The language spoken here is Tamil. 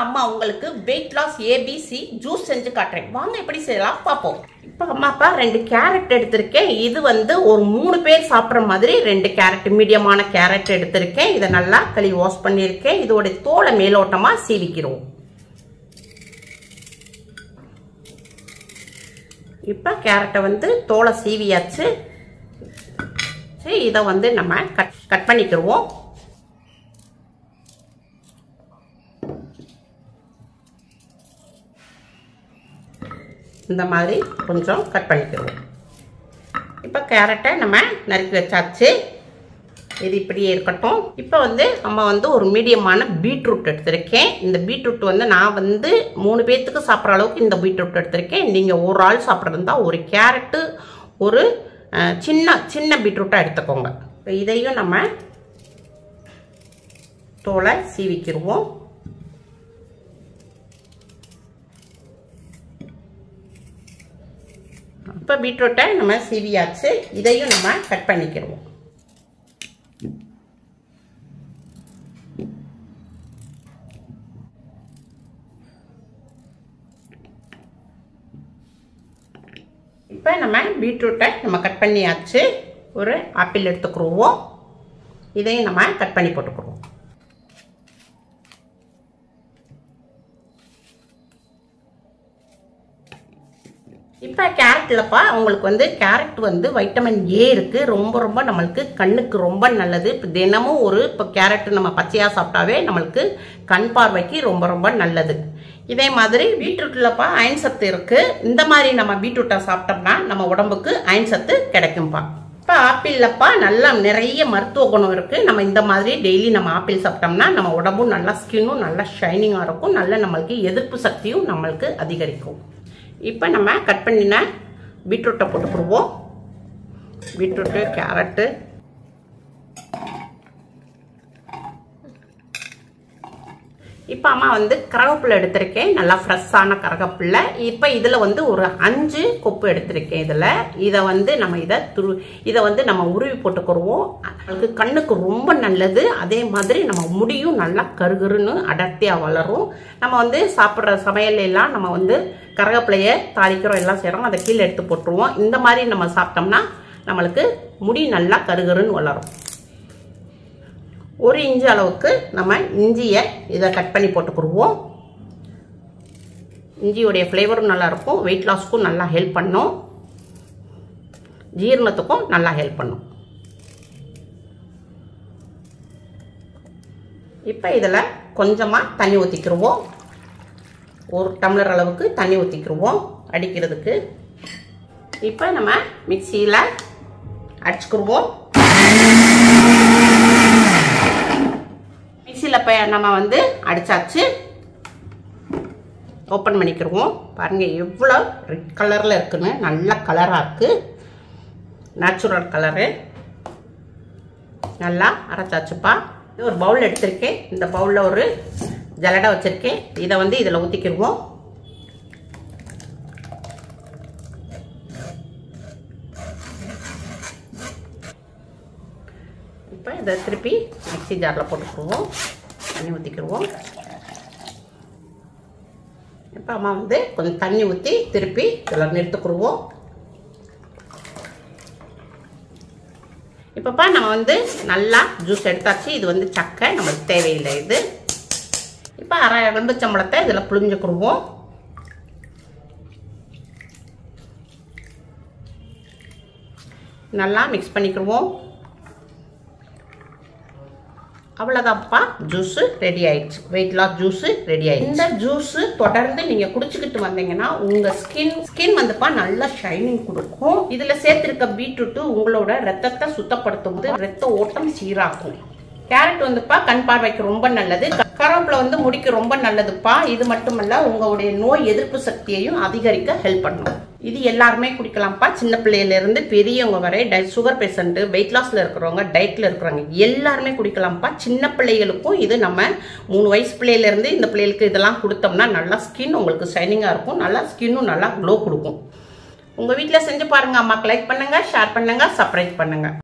அம்மா உங்களுக்கு வெயிட் லாஸ் ஏபிசி ஜூஸ் செஞ்சு காட்டுறேன் வாங்க எப்படி செய்யலாம் பார்ப்போம் இப்போ அம்மாப்பா ரெண்டு கேரட் எடுத்திருக்கேன் இது வந்து ஒரு மூணு பேர் சாப்பிட்ற மாதிரி ரெண்டு கேரட் மீடியமான கேரட் எடுத்திருக்கேன் இதை நல்லா கழுவி வாஷ் பண்ணியிருக்கேன் இதோட தோலை மேலோட்டமாக சீவிக்கிறோம் இப்போ கேரட்டை வந்து தோலை சீவியாச்சு சரி இதை வந்து நம்ம கட் கட் பண்ணிக்கிடுவோம் இந்த மாதிரி கொஞ்சம் கட் பண்ணிக்கிடுவோம் இப்போ கேரட்டை நம்ம நறுக்கி வச்சாச்சு இது இப்படியே இருக்கட்டும் இப்போ வந்து நம்ம வந்து ஒரு மீடியமான பீட்ரூட் எடுத்திருக்கேன் இந்த பீட்ரூட் வந்து நான் வந்து மூணு பேர்த்துக்கு சாப்பிட்ற அளவுக்கு இந்த பீட்ரூட் எடுத்திருக்கேன் நீங்கள் ஒரு ஆள் சாப்பிட்றதா ஒரு கேரட்டு ஒரு சின்ன சின்ன பீட்ரூட்டாக எடுத்துக்கோங்க இப்போ இதையும் நம்ம தோலை சீவிக்கிடுவோம் இப்போ பீட்ரூட்டை நம்ம சீவியாச்சு இதையும் நம்ம கட் பண்ணிக்கிடுவோம் இப்போ நம்ம பீட்ரூட்டை நம்ம கட் பண்ணியாச்சு ஒரு ஆப்பிள் எடுத்துக்கிடுவோம் இதையும் நம்ம கட் பண்ணி போட்டுக்கிடுவோம் இப்போ கேரட்லப்பா உங்களுக்கு வந்து கேரட் வந்து வைட்டமின் ஏ இருக்குது ரொம்ப ரொம்ப நம்மளுக்கு கண்ணுக்கு ரொம்ப நல்லது இப்போ தினமும் ஒரு இப்போ கேரட் நம்ம பச்சையாக சாப்பிட்டாவே நம்மளுக்கு கண் பார்வைக்கு ரொம்ப ரொம்ப நல்லது இதே மாதிரி பீட்ரூட்லப்பா அயன் சத்து இருக்குது இந்த மாதிரி நம்ம பீட்ரூட்டை சாப்பிட்டோம்னா நம்ம உடம்புக்கு அயன் சத்து கிடைக்கும்ப்பா இப்போ ஆப்பிள்லப்பா நல்லா நிறைய மருத்துவ குணம் இருக்குது நம்ம இந்த மாதிரி டெய்லி நம்ம ஆப்பிள் சாப்பிட்டோம்னா நம்ம உடம்பும் நல்லா ஸ்கின்னும் நல்லா ஷைனிங்காக இருக்கும் நல்ல நம்மளுக்கு எதிர்ப்பு சக்தியும் நம்மளுக்கு அதிகரிக்கும் இப்போ நம்ம கட் பண்ணின பீட்ரூட்டை போட்டுக்கிடுவோம் பீட்ரூட்டு கேரட்டு இப்போ அம்மா வந்து கரகப்புள்ள எடுத்திருக்கேன் நல்லா ஃப்ரெஷ்ஷான கரகப்புள்ள இப்போ இதில் வந்து ஒரு அஞ்சு கொப்பு எடுத்திருக்கேன் இதில் இதை வந்து நம்ம இதை துரு இதை வந்து நம்ம உருவி போட்டுக்கிடுவோம் அதுக்கு கண்ணுக்கு ரொம்ப நல்லது அதே மாதிரி நம்ம முடியும் நல்லா கருகருன்னு அடர்த்தியாக வளரும் நம்ம வந்து சாப்பிட்ற சமையல் எல்லாம் நம்ம வந்து கரகப்பிள்ளைய தாளிக்கிறோம் எல்லாம் செய்கிறோம் அதை கீழே எடுத்து போட்டுருவோம் இந்த மாதிரி நம்ம சாப்பிட்டோம்னா நம்மளுக்கு முடி நல்லா கருகருன்னு வளரும் ஒரு இன்ச்சு அளவுக்கு நம்ம இஞ்சியை இதை கட் பண்ணி போட்டுக்கிடுவோம் இஞ்சியோடைய ஃப்ளேவரும் நல்லாயிருக்கும் வெயிட் லாஸ்க்கும் நல்லா ஹெல்ப் பண்ணும் ஜீரணத்துக்கும் நல்லா ஹெல்ப் பண்ணும் இப்போ இதில் கொஞ்சமாக தண்ணி ஊற்றிக்கிடுவோம் ஒரு டம்ளர் அளவுக்கு தண்ணி ஊற்றிக்கிடுவோம் அடிக்கிறதுக்கு இப்போ நம்ம மிக்சியில் அடிச்சுக்கிடுவோம் மிக்சியில் இப்போ நம்ம வந்து அடித்தாச்சு ஓப்பன் பண்ணிக்கிடுவோம் பாருங்கள் எவ்வளோ ரெட் கலரில் இருக்குன்னு நல்ல கலராக இருக்குது நேச்சுரல் கலரு நல்லா அரைச்சாச்சுப்பா இது ஒரு பவுல் எடுத்திருக்கேன் இந்த பவுலில் ஒரு ஜலடை வச்சுருக்கேன் இதை வந்து இதில் ஊற்றிக்கிடுவோம் இப்போ இதை திருப்பி மிக்சி ஜாரில் போட்டுக்கிடுவோம் தண்ணி ஊற்றிக்கிடுவோம் இப்போ அம்மா வந்து கொஞ்சம் தண்ணி ஊற்றி திருப்பி இதில் நிறுத்துக்கிடுவோம் இப்போப்பா நம்ம வந்து நல்லா ஜூஸ் எடுத்தாச்சு இது வந்து சக்கை நம்மளுக்கு தேவையில்லை இது இப்போ அரை எலும்புச்சம்பளத்தை இதில் புளிஞ்சுக்கிடுவோம் நல்லா மிக்ஸ் பண்ணிக்கிடுவோம் அவ்வளோதான்ப்பா ஜூஸு ரெடி ஆயிடுச்சு வெயிட் லாஸ் ஜூஸு ரெடி ஆயிடுச்சு இந்த ஜூஸு தொடர்ந்து நீங்கள் குடிச்சுக்கிட்டு வந்தீங்கன்னா உங்கள் ஸ்கின் ஸ்கின் வந்துப்பா நல்லா ஷைனிங் கொடுக்கும் இதில் சேர்த்துருக்க பீட்ரூட்டு உங்களோட ரத்தத்தை சுத்தப்படுத்தும் போது ரத்த ஓட்டம் சீராக்கும் கேரட் வந்துப்பா கண் பார்வைக்கு ரொம்ப நல்லது கருவேப்பிலை வந்து முடிக்கு ரொம்ப நல்லதுப்பா இது மட்டுமல்ல உங்களுடைய நோய் எதிர்ப்பு சக்தியையும் அதிகரிக்க ஹெல்ப் பண்ணும் இது எல்லாருமே குடிக்கலாம்ப்பா சின்ன பிள்ளையில இருந்து பெரியவங்க வரை டை சுகர் பேஷண்ட் வெயிட் லாஸ்ல இருக்கிறவங்க டயட்ல இருக்கிறவங்க எல்லாருமே குடிக்கலாம்ப்பா சின்ன பிள்ளைகளுக்கும் இது நம்ம மூணு வயசு பிள்ளையில இருந்து இந்த பிள்ளைகளுக்கு இதெல்லாம் கொடுத்தோம்னா நல்லா ஸ்கின் உங்களுக்கு ஷைனிங்கா இருக்கும் நல்லா ஸ்கின்னும் நல்லா க்ளோ கொடுக்கும் உங்க வீட்டில் செஞ்சு பாருங்க அம்மாக்கு லைக் பண்ணுங்க ஷேர் பண்ணுங்க சப்ஸ்கிரைப் பண்ணுங்க